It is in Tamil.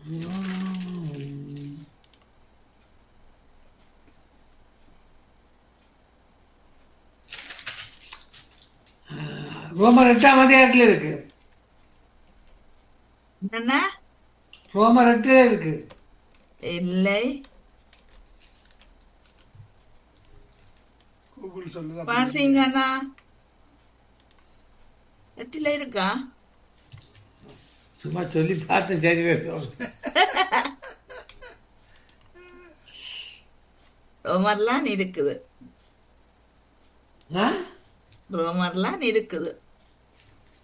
ரோமர் எட்டாம் அதிகாரத்தில் இருக்கு என்ன ரோமர் எட்டுல இருக்கு இல்லை கூகுள் சொல்லுதா வாசிங்க அண்ணா எட்டில இருக்கா சும்மா சொல்லி பார்த்தேன் சரி வரும் ரோமர்லாம் இருக்குது ஆ ரோமர்லாம் இருக்குது